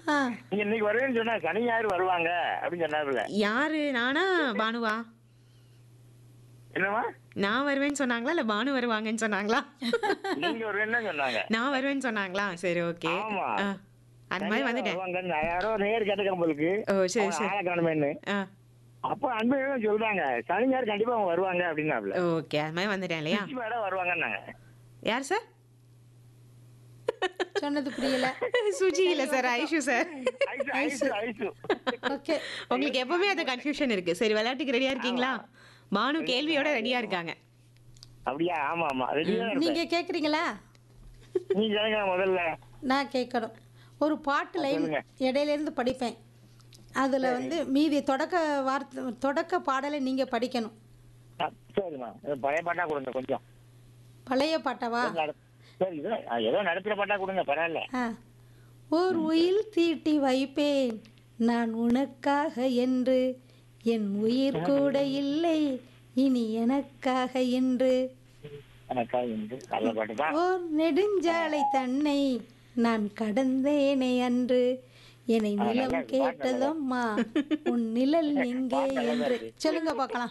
ஆ நீங்க இன்னைக்கு வருவேன்னு சொன்னா சனி ஞாயிறு வருவாங்க அப்படின்னு சொன்னாருல யாரு நானா பானுவா என்னமா நான் வருவேன்னு சொன்னாங்களா இல்ல பானு வருவாங்கன்னு சொன்னாங்களா நீங்க வருவேன்னு தான் சொன்னாங்க நான் வருவேன்னு சொன்னாங்களா சரி ஓகே ஆமா. அந்த மாதிரி சனி ஞாயிறு வந்துட்டேன் வருவாங்கன்னு யாரோ நேர் கேட்டுக்க உங்களுக்கு ஓ சரி சரி ஆளை காணுமேன்னு ஆ அப்ப அன்பு சொல்றாங்க சனி ஞாயிறு கண்டிப்பா அவங்க வருவாங்க அப்படின்னாப்ல ஓகே அது மாதிரி வந்துட்டேன் இல்லையா மேடம் வருவாங்கன்னாங்க யார் சார் சொன்னது புரியல சுஜி இல்ல sir Aishu sir Aishu Aishu Aishu okay உங்களுக்கு எப்பவுமே அந்த கன்ஃபியூஷன் இருக்கு சரி விளையாட்டுக்கு ரெடியா இருக்கீங்களா பானு கேள்வியோட ரெடியா இருக்காங்க அப்படியா ஆமா ஆமா ரெடியா இருப்பேன் நீங்க கேக்குறீங்களா நீங்க கேளுங்க முதல்ல நான் கேட்கணும் ஒரு பாட்டு லைன் சொல்லுங்க. இடையில இருந்து படிப்பேன் அதுல வந்து மீதி தொடக்க வார்த்தை தொடக்க பாடலை நீங்க படிக்கணும் ஆ, சரிம்மா இது பழைய பாட்டா கொடுங்க கொஞ்சம் பழைய பாட்டவா நட- சரி இது ஆ, ஏதோ நடத்துற பாட்டா கொடுங்க பரவாயில்ல ஆ ஓர் உயில் தீட்டி வைப்பேன் நான் உனக்காக என்று என் உயிர் கூட இல்லை இனி எனக்காக என்று எனக்கா இந்த நல்ல பாட்டு தான் ஓர் நெடுஞ்சாலை தன்னை நான் கடந்தேனே அன்று என்னை நிலம் கேட்டதம்மா உன் நிழல் எங்கே என்று சொல்லுங்க பார்க்கலாம்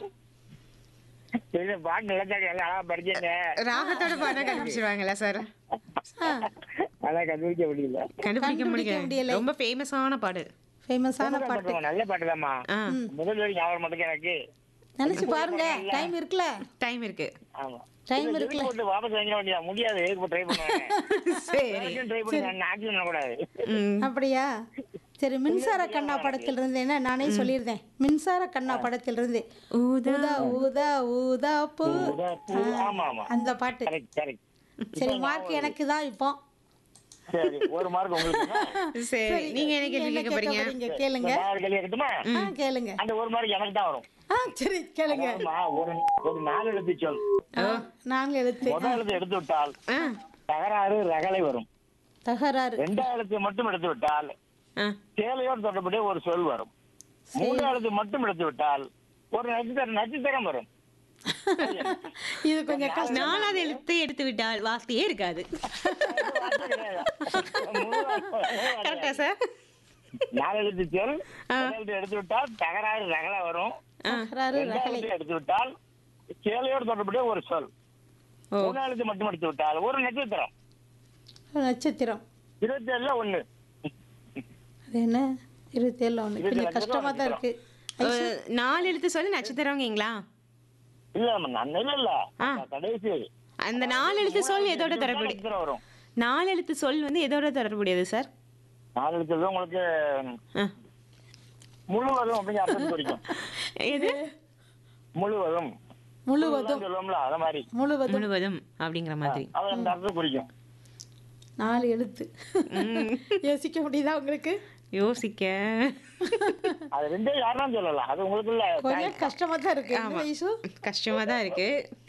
இது பாட்டு நிலச்சாடி எல்லாம் அழகா படிச்சேங்க ராகத்தோட பாட கண்டுபிடிச்சிருவாங்களா சார் ஆ அதான் கண்டுபிடிக்க முடியல கண்டுபிடிக்க கண்டுபிடிக்க முடியல முடியலை. ரொம்ப ஃபேமஸான பாடு ஃபேமஸான பாட்டு பாட்டு நல்ல பாட்டு தான்மா ஆ முதல் வரி ஞாபகம் மட்டும் எனக்கு நினைச்சு பாருங்க டைம் இருக்குல்ல டைம் இருக்கு ஆமா டைம் இல்ல, இருக்குல்ல போட்டு வாபஸ் வாங்கிட வேண்டியதா முடியாது எதுக்கு ட்ரை பண்ணுவாங்க சரி ட்ரை பண்ணி ஆக்சிடென்ட் பண்ணக்கூடாது ம் அப்படியா சரி மின்சார கண்ணா படத்தில் இருந்து என்ன நானே சொல்லியிருந்தேன் மின்சார கண்ணா படத்தில் இருந்து ஊதா ஊதா ஊதா ஊதா பூ பூ, ஆமா ஆமா அந்த பாட்டு கரெக்ட் கரெக்ட் சரி மார்க் எனக்கு தான் இப்போ சரி ஒரு மார்க் உங்களுக்கு சரி நீங்க என்ன கேள்வி என்ன கேட்க போறீங்க போறீங்க கேளுங்க நான் ஒரு கேள்வி கேட்கட்டுமா ஆ கேளுங்க அந்த ஒரு மார்க் எனக்கு தான் வரும் ஆ சரி கேளுங்க அதாவதுமா, ஒரு ஒரு நாலு எழுத்து சொல் நான்கு எழுத்து முதல் எழுத்து எடுத்து விட்டால் ஆ தகராறு ரகலை வரும் தகராறு ரெண்டாம் எழுத்து மட்டும் எடுத்து விட்டால் ஆ சேலையோடு தொடர்புடைய ஒரு சொல் வரும் மூணாம் எழுத்து மட்டும் எடுத்து விட்டால் ஒரு நட்சத்திரம் நட்சத்திரம் வரும் இது கொஞ்சம் கஷ்டம் நாலாவது எழுத்து எடுத்து விட்டால் வார்த்தையே இருக்காது கரெக்டா சார் நாலு எழுத்து சொல் முதல் எழுத்து எடுத்து விட்டால் தகராறு ரகலை வரும் தகராறு ரெண்டாம் ரகலை எழுத்து எடுத்து விட்டால் சேலையோடு தொடர்புடைய ஒரு சொல் ஓ மூணாம் எழுத்து மட்டும் எடுத்து விட்டால் ஒரு நட்சத்திரம் நட்சத்திரம் இருபத்தி ஏழுல ஒண்ணு அது என்ன இருபத்தேழு ஒன்று கொஞ்சம் கஷ்டமா தான் இருக்கு அஹ், நாலு எழுத்து சொல்லி நட்சத்திரங்கங்களா இல்ல நான் இல்ல இல்ல ஆ. கடைசி அந்த நாலு எழுத்து சொல் எதோட தொடர்புடைய நட்சத்திரம் வரும் நாலு எழுத்து சொல் வந்து எதோட தொடர்புடையது சார் நாலு எழுத்து உங்களுக்கு ஆ. முழுவதும் அப்படிங்கிற அர்த்தம் குறிக்கும் எது முழுவதும் முழுவதும் சொல்லுவோம்ல அத மாதிரி முழுவதும் முழுவதும் அப்படிங்கிற மாதிரி அது அந்த அர்த்தம் குறிக்கும் நாலு எழுத்து யோசிக்க முடியுதா உங்களுக்கு யோசிக்க அது ரெண்டே யாரும் சொல்லலாம் அது உங்களுக்கு இல்ல கொஞ்சம் கஷ்டமா தான் இருக்கு என்ன வயசு கஷ்டமா தான் இருக்கு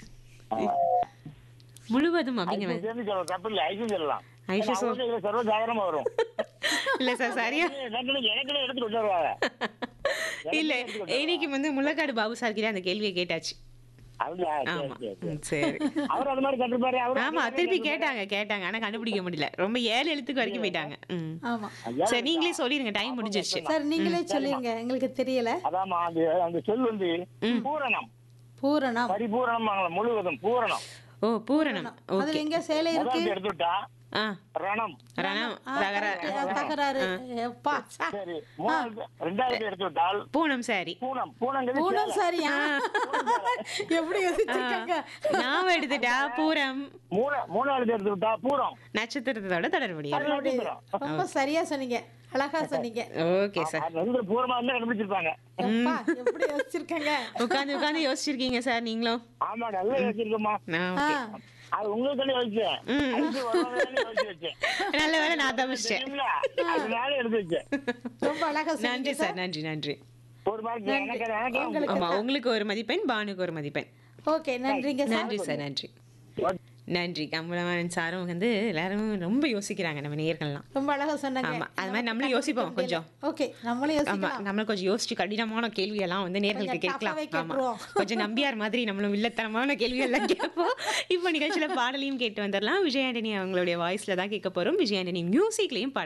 முழுவதும் அப்படிங்கிற மாதிரி சேர்ந்து சொல்லலாம் தப்பு இல்ல ஐசும் சொல்லலாம் ஐஷு அவங்க வந்து இதுல சர்வ சாதாரணமா வரும் இல்ல சார் சரியா எனக்கு எனக்கு எடுத்து கொண்டு வருவாங்க இல்ல இன்னைக்கு வந்து முள்ளக்காடு பாபு சார் கிட்ட அந்த கேள்வியை கேட்டாச்சு அப்படியா சரி, ஆமா சரி, சரி. ம், சரி அவர் அது மாதிரி கண்டிப்பாரு அவர் ஆமா திருப்பி கேட்டாங்க கேட்டாங்க ஆனா கண்டுபிடிக்க முடியல ரொம்ப ஏழு எழுத்துக்கு வரைக்கும் போயிட்டாங்க ம். ஆமா சரி நீங்களே சொல்லிருங்க டைம் முடிஞ்சிருச்சு சார் நீங்களே சொல்லிருங்க எங்களுக்கு தெரியல அதாம்மா அந்த அந்த சொல் வந்து பூரணம் பூரணம் பரிபூரணம் முழுவதும் பூரணம் ஓ பூரணம் ஓகே அதுல எங்க சேலை இருக்கு முதல்ல எடுத்து விட்டா ஆ ரணம் ரணம் ஆ, தகர தகராறு எப்பா சா. சரி மூணாவது ரெண்டாவது எடுத்து விட்டால் பூனம் சாரி பூனம் பூனங்கிறது பூனம் சரியா எப்படி யோசிச்சிருக்காங்க நாம எடுத்துட்டா பூரம் மூணு மூணாவது எடுத்து விட்டா பூரம் நட்சத்திரத்தோட தொடர்புடையது நட்சத்திரம் ரொம்ப சரியா சொன்னீங்க அழகா சொன்னீங்க ஓகே சார் அது வந்து பூரமா இருந்தா கண்டுபிடிச்சிருப்பாங்க எப்பா எப்படி யோசிச்சிருக்காங்க உட்காந்து உட்காந்து யோசிச்சிருக்கீங்க சார் நீங்களும் ஆமா நல்லா யோசிச்சிருக்கோமா நான் ஆ, ஓகே அது உங்களுக்கு தானே யோசிச்சேன் ம். ஐந்து வருவாங்கன்னு யோசிச்சு வச்சேன் நல்ல வேலை நான் தப்பிச்சிட்டேன் தெரியுங்களா? அதனால எடுத்து வச்சேன் ரொம்ப அழகா நன்றி சொன்னீங்க சார் நன்றி நன்றி ஒரு மார்க் எனக்கு எனக்கு ஆமா உங்களுக்கு ஒரு மதிப்பெண் பானுக்கு ஒரு மதிப்பெண் ஓகே நன்றிங்க சார் நன்றி சார் நன்றி நன்றி கமலவன் சாரும் வந்து எல்லாரும் ரொம்ப யோசிக்கிறாங்க நம்ம நேர்கள்லாம் ரொம்ப அழகா சொன்னாங்க ஆமா அது மாதிரி நம்மளும் யோசிப்போம் கொஞ்சம் ஓகே நம்மளும் ஆமா யோசிக்கலாம் நம்மளும் கொஞ்சம் யோசிச்சு கடினமான கேள்வி எல்லாம் வந்து நேர்களுக்கு கொஞ்சம் கேட்கலாம் tough-ஆவே ஆமா கேட்டுருவோம். கொஞ்சம் நம்பியார் மாதிரி நம்மளும் வில்லத்தனமான கேள்வி எல்லாம் கேட்போம் இப்போ நிகழ்ச்சியில பாடலையும் கேட்டு வந்துடலாம் விஜயாண்டனி அவங்களுடைய வாய்ஸ்ல தான் கேட்க போறோம் விஜயாண்டனி மியூசிக்லயும் பாட